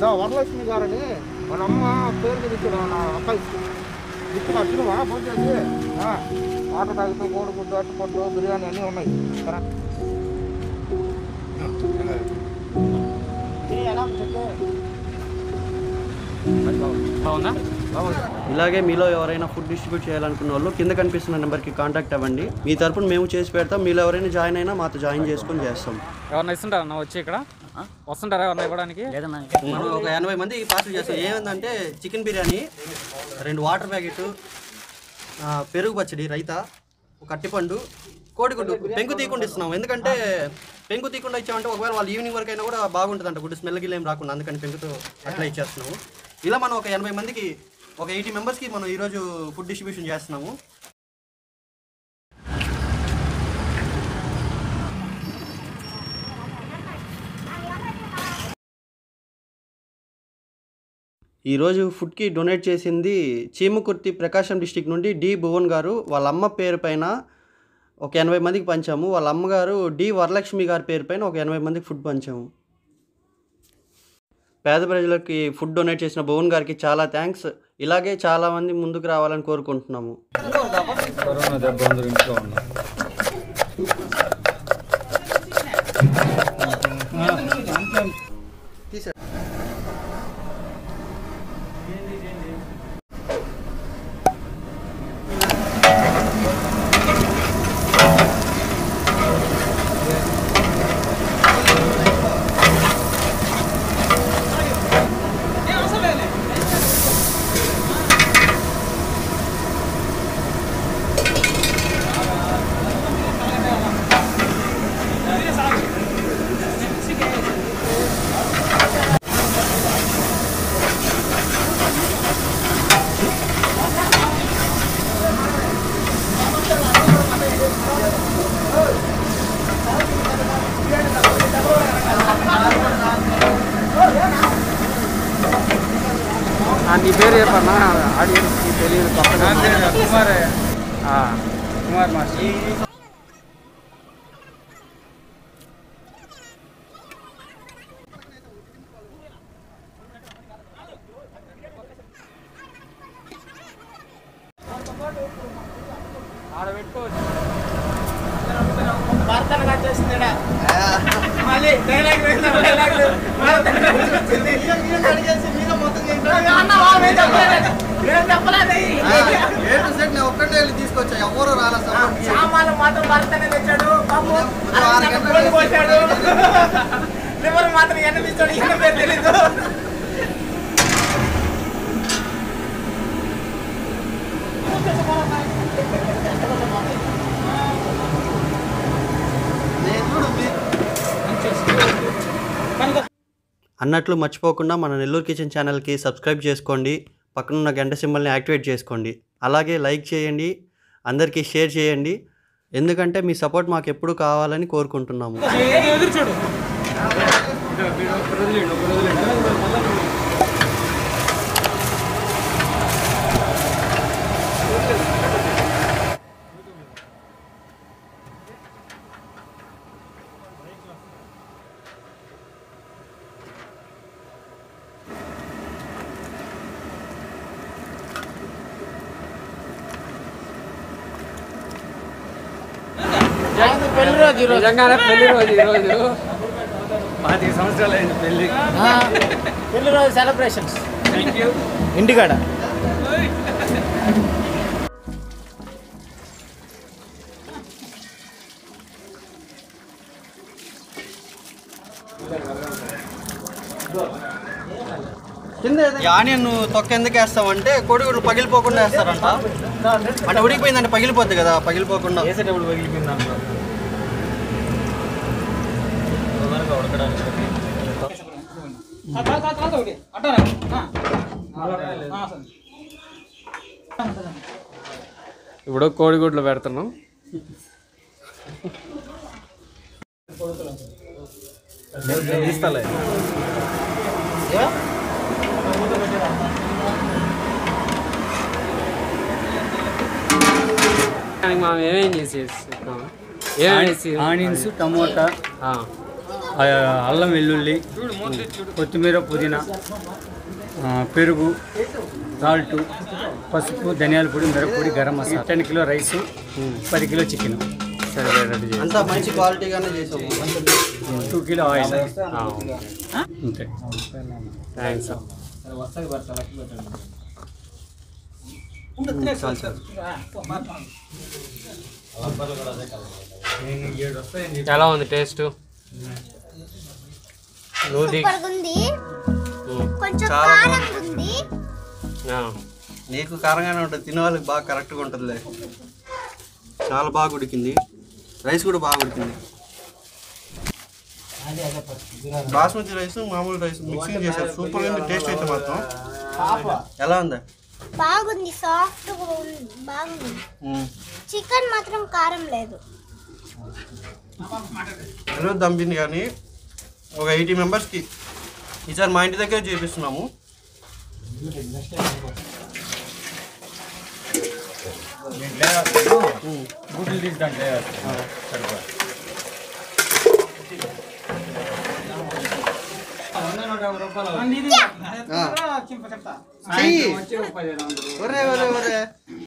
ఇలా వరలక్ష్మి గారని వాళ్ళ అమ్మ పేరు మీద ఇచ్చాడు నా అబ్బాయి ఇప్పుడు వచ్చినవా ఫోన్ చేసి ఆ, వాటర్ తాగుతూ కోడిగుడ్డు అట్టుపండు బిర్యానీ అన్నీ ఉన్నాయి సరే బాగుందా ఇలాగే మీలో ఎవరైనా ఫుడ్ డిస్ట్రిబ్యూట్ చేయాలనుకున్న వాళ్ళు కింద కనిపిస్తున్న నెంబర్కి కాంటాక్ట్ అవ్వండి మీ తరపున మేము చేసి పెడతాం మీలో ఎవరైనా జాయిన్ అయినా మాతో జాయిన్ చేసుకొని చేస్తాం ఎవరన్నా ఇస్తుంటారా అన్న వచ్చి ఇక్కడ వస్తుంటారా ఎవరన్నా ఇవ్వడానికి మనం ఒక ఎనభై మంది పార్సల్ చేస్తాం ఏమందంటే చికెన్ బిర్యానీ రెండు వాటర్ ప్యాకెట్ పెరుగు పచ్చడి రైతా ఒక అట్టిపండు కోడిగుడ్డు పెంకు తీయకుండా ఇస్తున్నాం ఎందుకంటే పెంకు తీయకుండా ఇచ్చామంటే ఒకవేళ వాళ్ళు ఈవినింగ్ వరకు అయినా కూడా బాగుంటుంది అంట గుడ్డు స్మెల్ గిల్ ఏం రాకుండా అందుకని పెంకుతో అట్లా ఇచ్చేస్తున్నాము ఇలా మనం ఒక ఎనభై మందికి ఒక ఎయిటీ మెంబర్స్కి మనం ఈరోజు ఫుడ్ డిస్ట్రిబ్యూషన్ చేస్తున్నాము ఈరోజు ఫుడ్కి డొనేట్ చేసింది చీమకుర్తి ప్రకాశం డిస్టిక్ నుండి డి భువన్ గారు వాళ్ళ అమ్మ పేరు పైన ఒక ఎనభై మందికి పంచాము వాళ్ళ అమ్మగారు డి వరలక్ష్మి గారి పేరు పైన ఒక ఎనభై మందికి ఫుడ్ పంచాము పేద ప్రజలకి ఫుడ్ డొనేట్ చేసిన భువన్ గారికి చాలా థ్యాంక్స్ ఇలాగే చాలా మంది ముందుకు రావాలని కోరుకుంటున్నాము కరోనా దెబ్బ అందరూ ఇంట్లో ఉన్నాం ఆ, నీ పేరు చెప్పన్నా ఆడియన్స్కి తెలియదు కొత్తగా కుమారే కుమార్ మాస్టర్ ఆడ పెట్టుకోవచ్చు ఒక్కటే వెళ్ళి తీసుకొచ్చా ఎవరు రాలా సామాన్లు మాత్రం భర్తనే తెచ్చాడు పాపం అరగంట కోడి కోసాడు లివర్ మాత్రం ఎన్న తీసాడు ఈయన పేరు తెలీదు అన్నట్లు మర్చిపోకుండా మన నెల్లూరు కిచెన్ ఛానల్కి సబ్స్క్రైబ్ చేసుకోండి పక్కనున్న గంట సింబల్ని యాక్టివేట్ చేసుకోండి అలాగే లైక్ చేయండి అందరికీ షేర్ చేయండి ఎందుకంటే మీ సపోర్ట్ మాకు ఎప్పుడు కావాలని కోరుకుంటున్నాము ఎదురు చూడు పెళ్లి రోజు ఈరోజు నిజంగానే పెళ్లి రోజు ఈరోజు పాతిక సంవత్సరాలు అయింది పెళ్ళి పెళ్లి రోజు సెలబ్రేషన్స్ ఇంటికాడ ఈ ఆనియన్ తొక్క ఎందుకు వేస్తామంటే కోడిగుడ్లు పగిలిపోకుండా వేస్తారంట అంటే ఉడికిపోయిందంటే పగిలిపోద్ది కదా పగిలిపోకుండా వేసేటప్పుడు పగిలిపోయింది దాంట్లో తొందరగా ఉడకడానికి ఇప్పుడు కోడిగుడ్లు పెడుతున్నాం తీస్తాలే దానికి మనం ఏమేం చేసి ఏమేం వేసి ఆనియన్స్ టమోటా ఆ, ఆ, అల్లం వెల్లుల్లి కొత్తిమీర పుదీనా ఆ, పెరుగు సాల్ట్ పసుపు ధనియాల పొడి మిరప్పొడి garam masala ten kilo rice పది కిలో చికెన్ సరే రెడీ చేసి అంతా మంచి క్వాలిటీగానే చేసాము టూ కిలో ఆయిల్ అంతే థ్యాంక్స్ చాలు సార్ ఎలా ఉంది టేస్ట్ నూది సూపర్ ఉంది కొంచెం చాలా కారం ఉంది నీకు కారంగానే ఉంటుంది తినే వాళ్ళకి బాగా కరెక్ట్గా ఉంటుందిలే చాలా బాగా ఉడికింది రైస్ కూడా బాగా ఉడికింది బాస్మతి రైస్ మామూలు రైస్ మిక్సింగ్ చేశారు సూపర్ ఉంది టేస్ట్ అయితే మాత్రం ఎలా ఉంది బాగుంది సాఫ్ట్ బాగుంది మ్మ్. చికెన్ మాత్రం కారం లేదు ఈరోజు దంపింది కానీ ఒక ఎయిటీ మెంబర్స్కి ఈసారి మా ఇంటి దగ్గర చేపిస్తున్నాము గుడ్లు తీసుకుంటే ఆ. చెయ్యి. ఒరే ఒరే ఒరే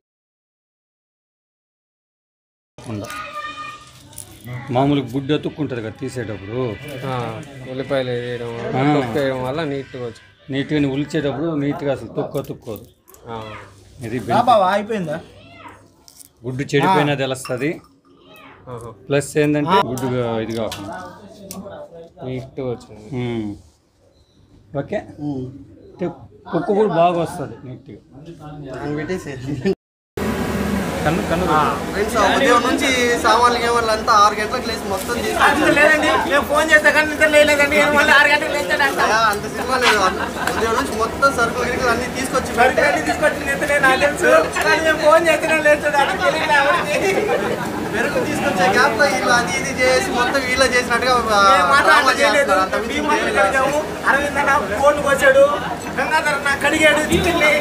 ఉండ మామూలుగా గుడ్డు అతుక్కుంటుంది కదా తీసేటప్పుడు ఉల్లిపాయలు వేయడం వల్ల, ఆ. తొక్కు వేయడం వల్ల నీట్గా వచ్చి నీట్గా ఉల్చేటప్పుడు నీట్గా అసలు తొక్కు అతుక్కోదు ఆ. ఇది అయిపోయిందా గుడ్డు చెడిపోయినా తెలుస్తుంది ఆహా. ప్లస్ ఏంటంటే గుడ్డు ఇది కాకుండా నీట్గా వచ్చింది ఉమ్. ఓకే మ్మ్. తే- కుక్క కూడా బాగా వస్తుంది నీట్గా దాన్ని పెట్టేసి కన్ను కన్ను ఫ్రెండ్స్ ఉదయం నుంచి సామాన్లు గేమాన్లు అంతా ఆరు గంటలకు లేచి మొత్తం తీసుకొచ్చారు ఫోన్ చేస్తే కానీ నిద్ర లేదండి మళ్ళీ ఆరు గంటలకు లేచాడంట అయ్యా, అంత సినిమా లేదు ఉదయం నుంచి మొత్తం సరుకులు గిరుకులు అన్ని తీసుకొచ్చి పెడితే తీసుకొచ్చి నిద్రలే నాకు తెలుసు కానీ నేను ఫోన్ చేస్తేనే లేచాడు అది తెలియదు ఎవరికి పెరుగు తీసుకొచ్చే గ్యాప్ లో వీళ్ళు అది ఇది చేసి మొత్తం వీళ్ళ చేసినట్టుగా నేను మాట డ్రామా అట్లా చేయలేదు చేస్తున్నారు. అంత మించి భీమా ఏమీ లేదు. కడిగాము అరవింద్ అన్న ఫోన్ వచ్చాడు గంగాధర్ అన్న కడిగాడు చికెన్ని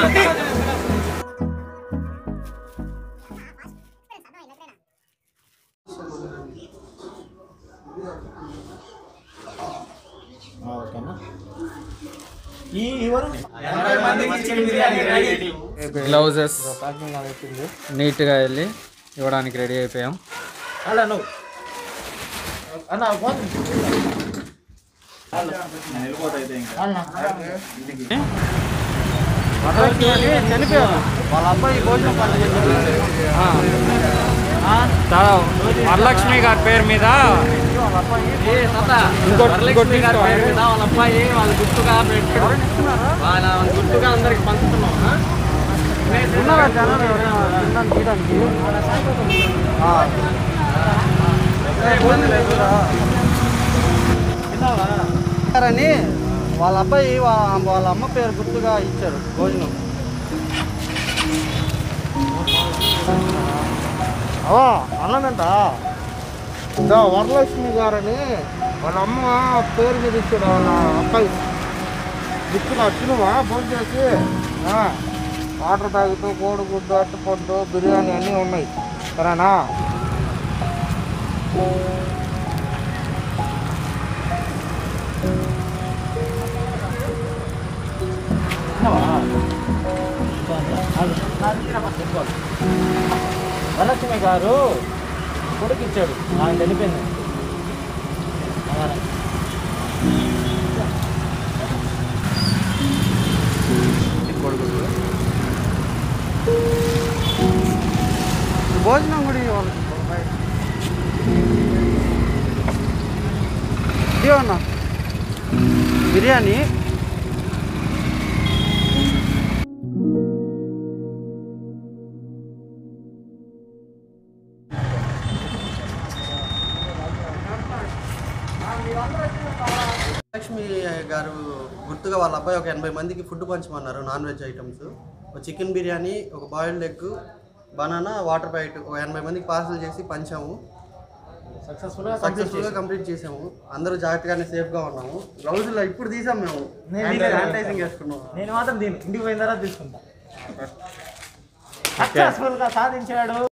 ఈ ఎవరు ఎనభై మందికి chicken biryani ready gloves packing అయిపోయింది నీట్గా వెళ్ళి ఇవ్వడానికి రెడీ అయిపోయాం అలా నువ్వు అన్న పోతుంది వాళ్ళ అబ్బాయి భోజనం పని వరలక్ష్మి గారి పేరు మీద ఇంకోటి ఇంకోటి తీసుకో. వాళ్ళ అబ్బాయి వాళ్ళ గుర్తుగా పెట్టాడు వాళ్ళ గుర్తుగా అందరికి పంచుతున్నాం అని వాళ్ళ అబ్బాయి వాళ్ళ వాళ్ళ అమ్మ పేరు గుర్తుగా ఇచ్చారు భోజనం అవా అన్నదంట ఇదో వరలక్ష్మి గారని వాళ్ళ అమ్మ పేరు మీద ఇచ్చాడు వాళ్ళ అబ్బాయి దిక్కున వచ్చినవా ఫోన్ చేసి ఆ, వాటర్ తాగుతూ కోడిగుడ్డు అట్టుపొట్టు బిర్యానీ అన్నీ ఉన్నాయి సరేనా వరలక్ష్మి గారు కొడుకు ఇచ్చాడు ఆయన వెళ్ళిపోయింది భోజనం కూడా ఇవ్వాలి ఇవ్వన్నా బిర్యానీ లక్ష్మి గారు గుర్తుగా వాళ్ళ అబ్బాయి ఒక ఎనభై మందికి ఫుడ్ పంచమన్నారు నాన్ వెజ్ ఐటమ్స్ ఒక చికెన్ బిర్యానీ ఒక boiled egg banana water packet ఒక ఎనభై మందికి పార్సల్ చేసి పంచాము సక్సెస్ఫుల్గా సక్సెస్ఫుల్గా కంప్లీట్ చేసాము అందరూ జాగ్రత్తగానే సేఫ్గా ఉన్నాము గ్లౌజులు ఇప్పుడు తీసాం మేము నేను శానిటైజింగ్ వేసుకున్నాం నేను మాత్రం దీన్ని ఇంటికి పోయిన తర్వాత తీసుకుంటా సక్సెస్ఫుల్గా సాధించాడు